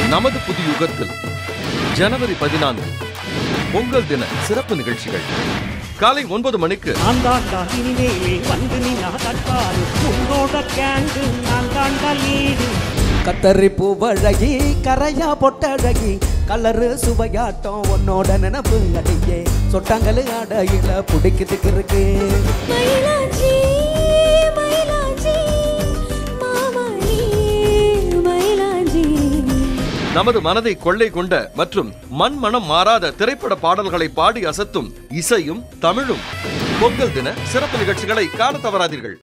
நமது புது யுகத்தில் ஜனவரி பதினான்கு பொங்கல் தின சிறப்பு நிகழ்ச்சிகள் காலை ஒன்பது மணிக்கு நான் தாண்டா இனிமேலே வந்து நீ நாட்டாரு உன்னோட கேங்கு நான் தாண்டா லீடு கத்தரி பூவழகி கரையா பொட்டழகி கலரு சுவையாட்டம் உன்னோட நினப்பு அடியே சொட்டாங்கலு அடையில பிடிக்கிறதுக்கு இருக்கு மயிலாஞ்சி மயிலாஞ்சி மாமணி மயிலாஞ்சி நமது மனதை கொள்ளை கொண்ட மற்றும் மண் மனம் மாறாத திரைப்பட பாடல்களை பாடி அசத்தும் இசையும் தமிழும் பொங்கல் தின சிறப்பு நிகழ்ச்சிகளை காண தவறாதீர்கள்